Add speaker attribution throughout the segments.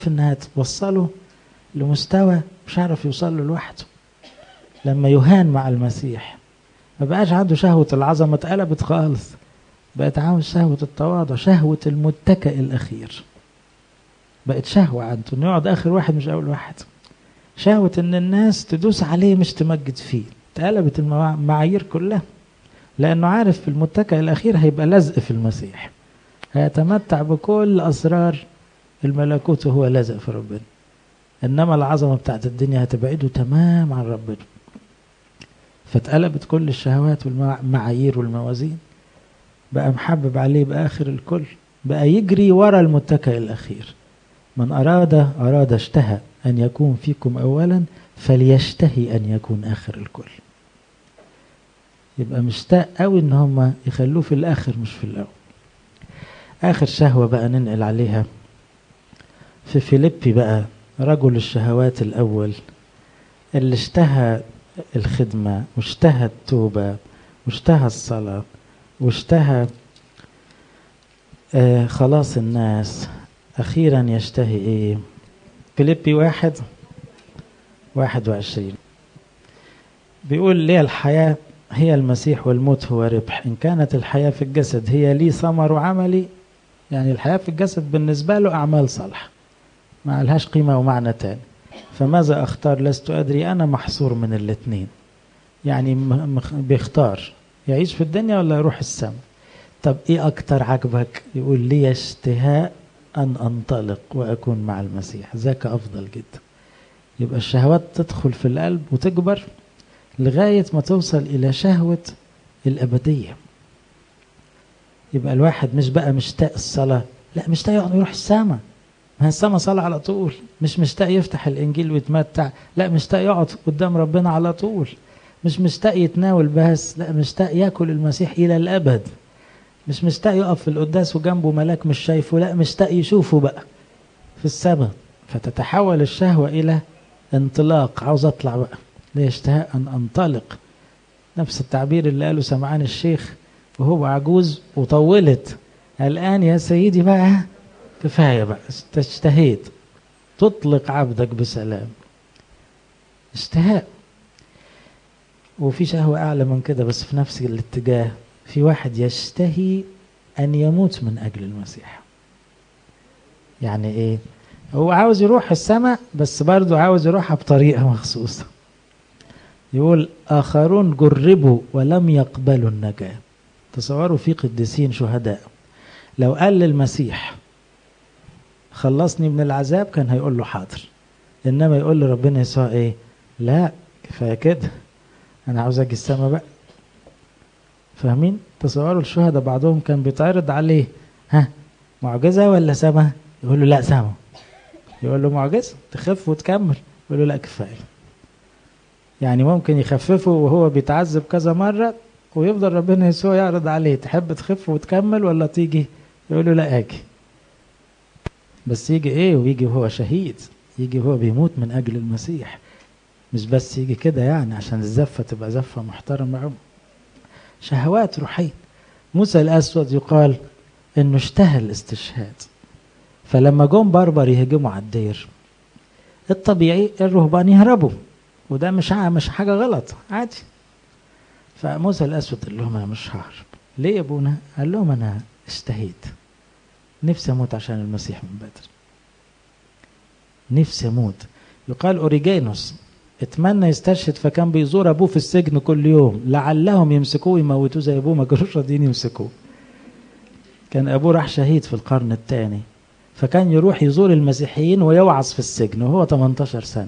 Speaker 1: انها توصله لمستوى مش عارف يوصل له لوحده لما يهان مع المسيح ما بقاش عنده شهوة العظمة اتقلبت خالص بقت عاوز شهوة التواضع شهوة المتكئ الأخير بقت شهوة عنده انه يقعد آخر واحد مش أول واحد شهوة ان الناس تدوس عليه مش تمجد فيه اتقلبت المعايير كلها لأنه عارف في المتكئ الأخير هيبقى لزق في المسيح هيتمتع بكل أسرار الملكوت وهو لازق في ربنا إنما العظمة بتاعت الدنيا هتبعده تمام عن ربنا فاتقلبت كل الشهوات والمعايير والموازين بقى محبب عليه بآخر الكل بقى يجري ورا المتكئ الأخير من أراد أراد اشتهى أن يكون فيكم أولا فليشتهي أن يكون آخر الكل يبقى مشتاق قوي ان هم يخلوه في الاخر مش في الاول اخر شهوة بقى ننقل عليها في فيليبي بقى رجل الشهوات الاول اللي اشتهى الخدمة واشتهى التوبة واشتهى الصلاة واشتهى آه خلاص الناس اخيرا يشتهي ايه فيليبي واحد واحد وعشرين بيقول ليه الحياة هي المسيح والموت هو ربح إن كانت الحياة في الجسد هي لي ثمر عملي يعني الحياة في الجسد بالنسبة له أعمال صالحة ما لهاش قيمة ومعنى تاني فماذا أختار لست أدري أنا محصور من الاثنين يعني بيختار يعيش في الدنيا ولا يروح السماء طب إيه أكتر عجبك يقول لي اشتهاء أن أنطلق وأكون مع المسيح ذاك أفضل جدا يبقى الشهوات تدخل في القلب وتكبر لغاية ما توصل إلى شهوة الأبدية يبقى الواحد مش بقى مشتاق الصلاة لا مشتاق يقعد يروح السما ما هي السما صلاة على طول مش مشتاق يفتح الإنجيل ويتمتع لا مشتاق يقعد قدام ربنا على طول مش مشتاق يتناول بس لا مشتاق ياكل المسيح إلى الأبد مش مشتاق يقف في القداس وجنبه ملاك مش شايفه لا مشتاق يشوفه بقى في السماء فتتحول الشهوة إلى انطلاق عاوز أطلع بقى ليشتهى أن أنطلق نفس التعبير اللي قاله سمعان الشيخ وهو عجوز وطولت الآن يا سيدي بقى كفاية بقى اشتهيت تطلق عبدك بسلام اشتهاء وفي شهوة أعلى من كده بس في نفس الاتجاه في واحد يشتهي أن يموت من أجل المسيح يعني إيه هو عاوز يروح السماء بس برضه عاوز يروحها بطريقة مخصوصة يقول آخرون جربوا ولم يقبلوا النجاة تصوروا في قديسين شهداء لو قال للمسيح خلصني من العذاب كان هيقول له حاضر إنما يقول لربنا يسوع إيه لا كفاية كده أنا عاوز أجي السما بقى فاهمين تصوروا الشهداء بعضهم كان بيتعرض عليه ها معجزة ولا سما يقول له لا سما يقول له معجزة تخف وتكمل يقول له لا كفاية يعني ممكن يخففه وهو بيتعذب كذا مرة ويفضل ربنا يسوع يعرض عليه تحب تخف وتكمل ولا تيجي يقول له لا اجي بس يجي ايه ويجي وهو شهيد يجي وهو بيموت من اجل المسيح مش بس يجي كده يعني عشان الزفة تبقى زفة محترمة شهوات روحية موسى الأسود يقال انه اشتهى الاستشهاد فلما جم بربر يهجموا على الدير الطبيعي الرهبان يهربوا وده مش مش حاجة غلط عادي فموسى الأسود قال لهم أنا مش ههرب ليه يا أبونا؟ قال لهم أنا اشتهيت نفسي أموت عشان المسيح من بدري نفسي أموت يقال أوريجينوس اتمنى يستشهد فكان بيزور أبوه في السجن كل يوم لعلهم يمسكوه يموتوه زي أبوه ما كانوش راضيين يمسكوه كان أبوه راح شهيد في القرن الثاني فكان يروح يزور المسيحيين ويوعظ في السجن وهو 18 سنة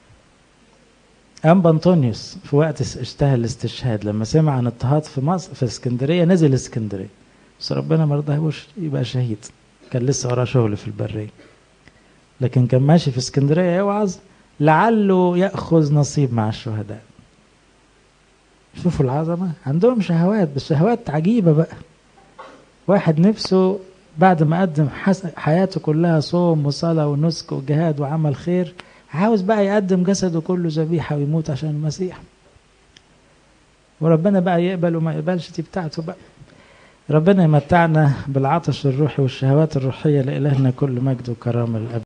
Speaker 1: أنبا أنطونيوس في وقت اشتهى الاستشهاد لما سمع عن اضطهاد في مصر في اسكندرية نزل اسكندرية بس ربنا ما رضاهوش يبقى شهيد كان لسه وراه شغل في البرية لكن كان ماشي في اسكندرية يوعظ لعله يأخذ نصيب مع الشهداء شوفوا العظمة عندهم شهوات بس شهوات عجيبة بقى واحد نفسه بعد ما قدم حياته كلها صوم وصلاة ونسك وجهاد وعمل خير عاوز بقى يقدم جسده كله ذبيحة ويموت عشان المسيح وربنا بقى يقبل وما يقبلش دي بتاعته بقى ربنا يمتعنا بالعطش الروحي والشهوات الروحية لإلهنا كل مجد وكرامة الأبد